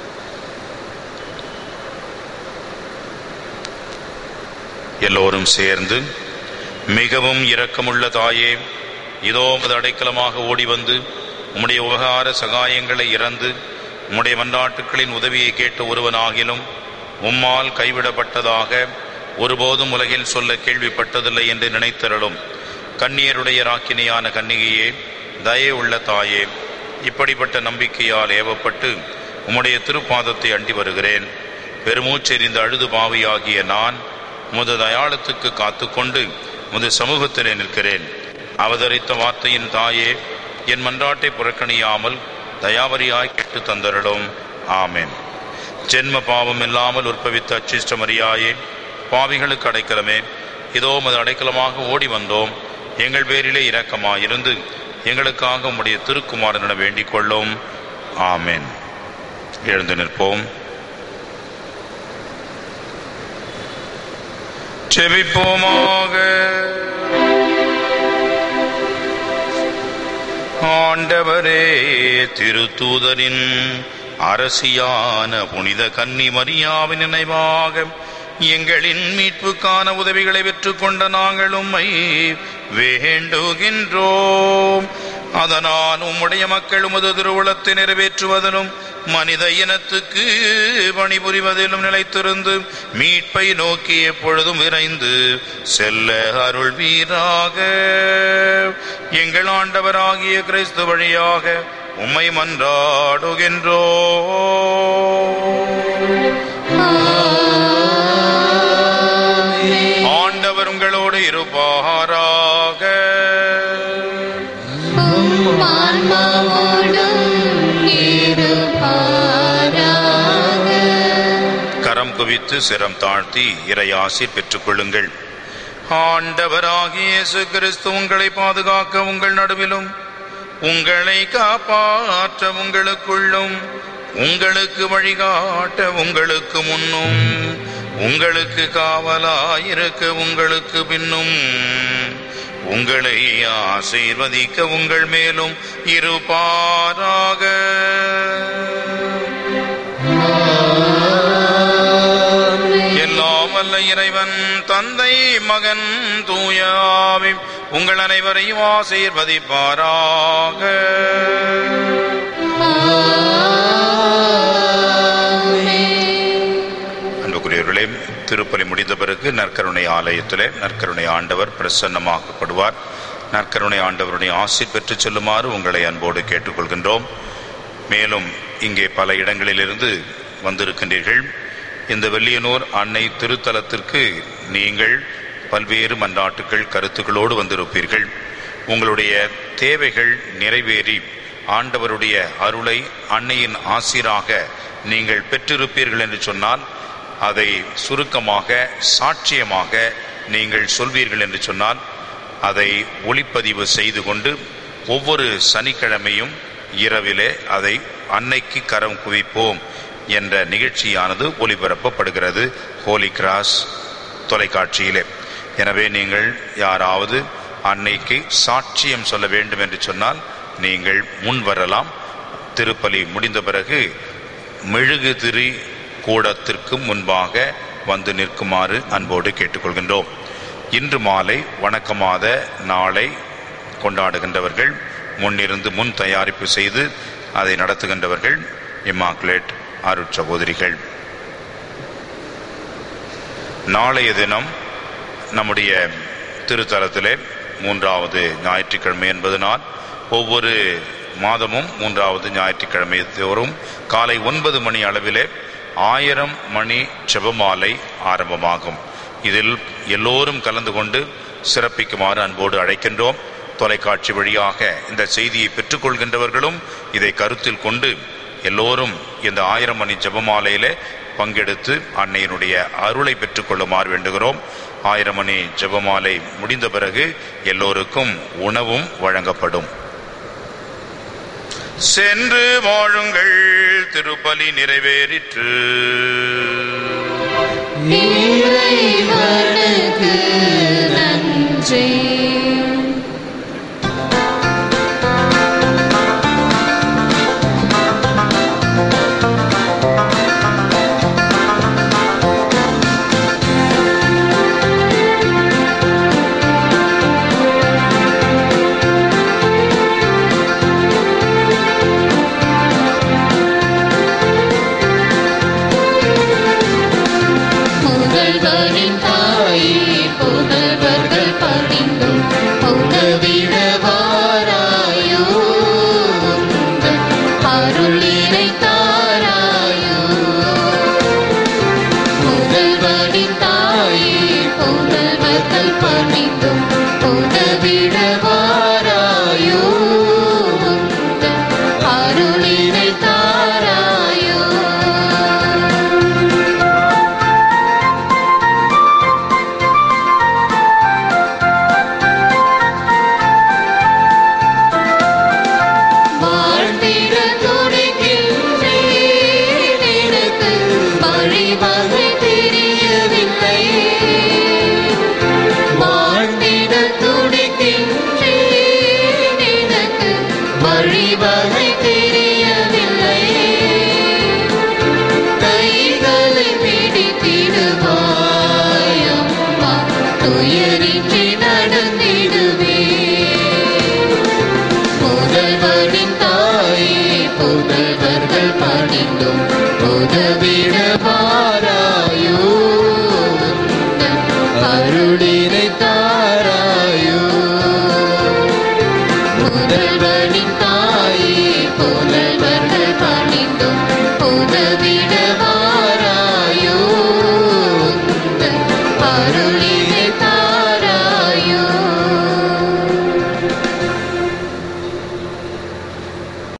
எல்லோரும் சேர்ந்து மிகவும் இரக்கமுள்ள தாயே இதோ உமது அடைக்கலமாக ஓடி வந்து உம்முடைய உபகார சகாயங்களை இறந்து உம்முடைய மன்றாட்டுக்களின் உதவியை கேட்ட ஒருவனாகிலும் உம்மால் கைவிடப்பட்டதாக ஒருபோதும் உலகில் சொல்ல கேள்விப்பட்டதில்லை என்று நினைத்தருளும் கன்னியருடைய ராக்கினியான கன்னிகையே தயே உள்ள தாயே இப்படிப்பட்ட நம்பிக்கையால் ஏவப்பட்டு உம்முடைய திருப்பாதத்தை அண்டி வருகிறேன் பெருமூச்செறிந்த அழுது பாவியாகிய நான் முது தயாளத்துக்கு காத்துக்கொண்டு முது சமூகத்திலே நிற்கிறேன் அவதரித்த வார்த்தையின் தாயே என் மன்றாட்டை புறக்கணியாமல் தயாவரியாய் கேட்டு தந்தருளும் ஆமென் ஜென்ம பாவம் இல்லாமல் உற்பவித்த அச்சிஷ்ட மரியாயே பாவிகளுக்கு அடைக்கலமே இதோ உமது அடைக்கலமாக ஓடி வந்தோம் எங்கள் பேரிலே இரக்கமாயிருந்து எங்களுக்காக உம்முடைய திருக்குமாரனிடம் வேண்டிக் கொள்ளும் ஆமென் எழுந்து நிற்போம் செபிப்போமாக ஆண்டவரே திருத்தூதரின் அரசியான புனித கன்னி மரியாவின் நினைவாக எங்களின் மீட்புக்கான உதவிகளை பெற்றுக்கொண்ட நாங்கள் உம்மை வேண்டுகின்றோம் அதனால் உம்முடைய மக்கள் உமது திருவுளத்தை நிறைவேற்றுவதிலும் மனித இனத்துக்கு பணிபுரிவதிலும் நிலைத்திருந்து மீட்பை நோக்கி எப்பொழுதும் விரைந்து செல்ல அருள் வீராக எங்கள் ஆண்டவராகிய கிறிஸ்து வழியாக உம்மை மன்றாடுகின்றோ ஆண்டவர் உங்களோடு இருப்பாராக ஆன்மாவோடும் இருப்பாராக. கரம் குவித்து சிரம் தாழ்த்தி இறையாசிர் பெற்றுக் கொள்ளுங்கள் ஆண்டவராகிய இயேசு கிறிஸ்து உங்களை பாதுகாக்க உங்கள் நடுவிலும் உங்களை காப்பாற்ற உங்களுக்குள்ளும் உங்களுக்கு வழிகாட்ட உங்களுக்கு முன்னும் உங்களுக்கு காவலாயிருக்க உங்களுக்கு பின்னும் உங்களை ஆசீர்வதிக்க உங்கள் மேலும் இருப்பாராக எல்லாம் வல்ல இறைவன் தந்தை மகன் தூயாவி உங்கள் அனைவரையும் ஆசீர்வதிப்பாராக அன்புக்குரியவர்களே திருப்பலி முடிந்த பிறகு நற்கருணை ஆலயத்திலே நற்கருணை ஆண்டவர் பிரசன்னமாக்கப்படுவார் நற்கருணை ஆண்டவருடைய ஆசீர் பெற்றுச் செல்லுமாறு உங்களை அன்போடு கேட்டுக்கொள்கின்றோம் மேலும் இங்கே பல இடங்களிலிருந்து வந்திருக்கின்றீர்கள் இந்த வெள்ளியனூர் அன்னை திருத்தலத்திற்கு நீங்கள் பல்வேறு மன்றாட்டுகள் கருத்துக்களோடு வந்திருப்பீர்கள் உங்களுடைய தேவைகள் நிறைவேறி ஆண்டவருடைய அருளை அன்னையின் ஆசீராக நீங்கள் பெற்றிருப்பீர்கள் என்று சொன்னால் அதை சுருக்கமாக சாட்சியமாக நீங்கள் சொல்வீர்கள் என்று சொன்னால் அதை ஒளிப்பதிவு செய்து கொண்டு ஒவ்வொரு சனிக்கிழமையும் இரவிலே அதை அன்னைக்கு கரம் குவிப்போம் என்ற நிகழ்ச்சியானது ஒளிபரப்பப்படுகிறது ஹோலி கிராஸ் தொலைக்காட்சியிலே எனவே நீங்கள் யாராவது அன்னைக்கு சாட்சியம் சொல்ல வேண்டும் என்று சொன்னால் நீங்கள் முன் வரலாம் திருப்பலி முடிந்த பிறகு மெழுகு திரி கூடத்திற்கு முன்பாக வந்து நிற்குமாறு அன்போடு கேட்டுக்கொள்கின்றோம் இன்று மாலை வணக்கமாத நாளை கொண்டாடுகின்றவர்கள் முன்னிருந்து முன் தயாரிப்பு செய்து அதை நடத்துகின்றவர்கள் இமாக்குலேட் அருட்சகோதரிகள் நாளைய தினம் நம்முடைய திருத்தலத்திலே மூன்றாவது ஞாயிற்றுக்கிழமை என்பதனால் ஒவ்வொரு மாதமும் மூன்றாவது ஞாயிற்றுக்கிழமை தோறும் காலை ஒன்பது மணி அளவிலே ஆயிரம் மணி ஜெபமாலை ஆரம்பமாகும் இதில் எல்லோரும் கலந்து கொண்டு சிறப்பிக்குமாறு அன்போடு அழைக்கின்றோம் தொலைக்காட்சி வழியாக இந்த செய்தியை பெற்றுக்கொள்கின்றவர்களும் இதை கருத்தில் கொண்டு எல்லோரும் இந்த ஆயிரம் மணி ஜெபமாலையிலே பங்கெடுத்து அன்னையினுடைய அருளை பெற்றுக்கொள்ளுமாறு வேண்டுகிறோம் ஆயிரம் மணி ஜெபமாலை முடிந்த பிறகு எல்லோருக்கும் உணவும் வழங்கப்படும் சென்று வாழுங்கள் திருப்பலி நிறைவேறிற்று இறைவனுக்கு